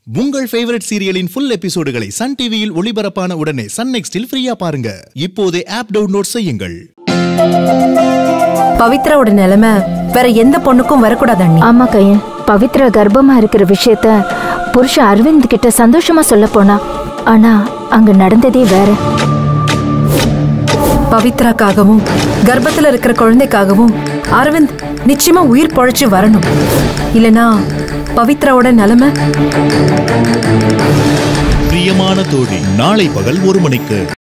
உங்கள் ஃபேவரட் சீரியலின் ஃபுல் எபிசோடுகளை சன் டிவியில் ஒளிபரப்பான உடனே சன் நெக்ஸ்டில் ஃப்ரீயா பாருங்க இப்போதே ஆப் டவுன்லோட் செய்யுங்கள் பவித்ராவோட நிலைமை வேற எந்த பொண்ணுக்கும் வரக்கூடாது அண்ணி ஆமா கையன் பவித்ரா கர்ப்பமா இருக்கிற விஷயத்த புருஷன் அரவிந்த் கிட்ட சந்தோஷமா சொல்ல போனா ஆனா அங்க நடந்ததே வேற பவித்ராக்காகவும் கர்ப்பத்துல இருக்கிற குழந்தைக்காகவும் அரவிந்த் நிச்சயமா உயிர் பொழைச்சு வரணும் இல்லனா பவித்ராவோட நிலைமை பிரியமான தோழி நாளை பகல் ஒரு மணிக்கு